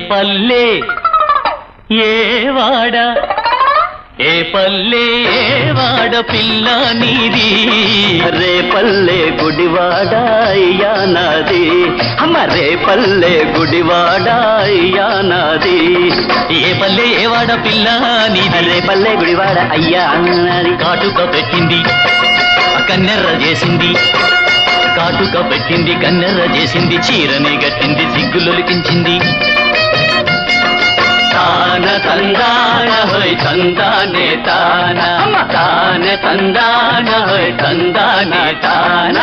పల్లె ఏ వాడ ఏ పల్లె ఏ వాడ పిల్ల నీది రే పల్లె గుడివాడ అయ్యా నాది అమ్మ రే పల్లె గుడివాడ అయ్యా నాది ఏ పల్లె ఏ వాడ పిల్ల నీది రే పల్లె గుడివాడ అయ్యా నాది కాటుక పెట్టింది కన్నెర్ర చేసింది కాటుక పెట్టింది కన్నెర్ర చేసింది చీరని గట్టింది సిగ్గులొలికించింది తాన తందాన హోయ్ తందానే తాన తాన తందాన హోయ్ తందానే తాన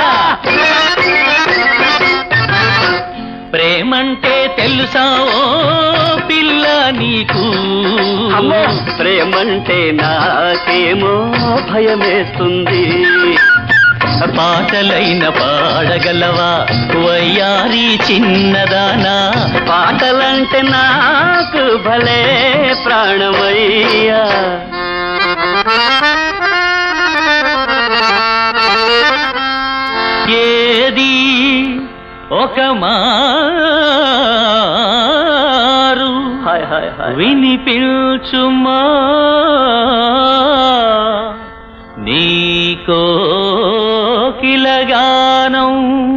ప్రేమంటే తెలుసా ఓ పిల్ల నీకు అమ్మో ప్రేమంటే నాకేమో భయమేస్తుంది పాటలైన పాడగలవా వయ్యారి చిన్నదానా పాటలంటే నాకు భలే ప్రాణమయ్యా ఏది ఒక మారు హాయ్ హాయ్ హాయ్ వినిపించుమా నీకో కిలగానం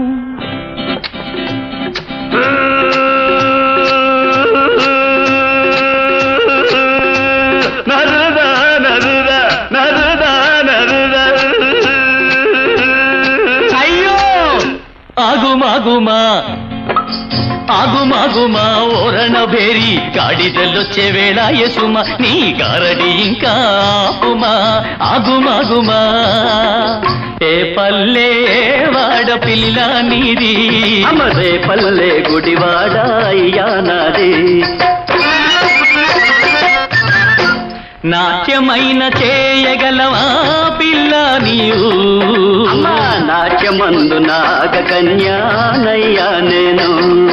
నరుదా నరుదా నరుదా నరుదా అయ్యో ఆగుమాగుమా ఆగుమాగుమా ఓరణ బేరి గాడిదల్లొచ్చే వేళ యసుమ నీ గారడి ఇంకా ఆపుమా ఆగుమాగుమా ఏ పల్లె వాడ పిల్ల నీది అమరే పల్లె గుడివాడ అయ్యా నాది నాట్యమైన చేయగలవా పిల్ల నీవు అమ్మా నాట్యమందు నాగ కన్యానయ్యా నేను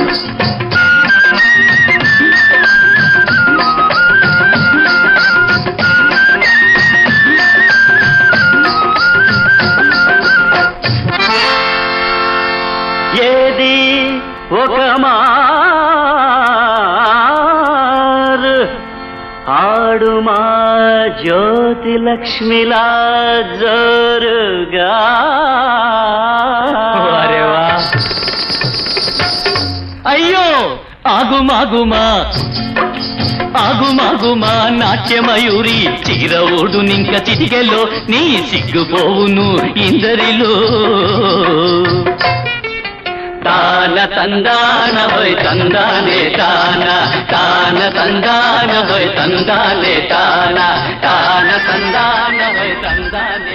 ఏది ఒక మారు ఆడుమా జ్యోతి లక్ష్మిలా జోరుగా అరే వా. అయ్యో ఆగుమాగుమా ఆగుమాగుమా నాట్యమయూరి చిరవుడు నింక చిటికెలో నీ సిగ్గుపోవును ఇందరిలో తాన తందాన హోయ్ తందానే తాన తాన తందాన హోయ్ తందానే తాన తాన తందాన హోయ్ తందానే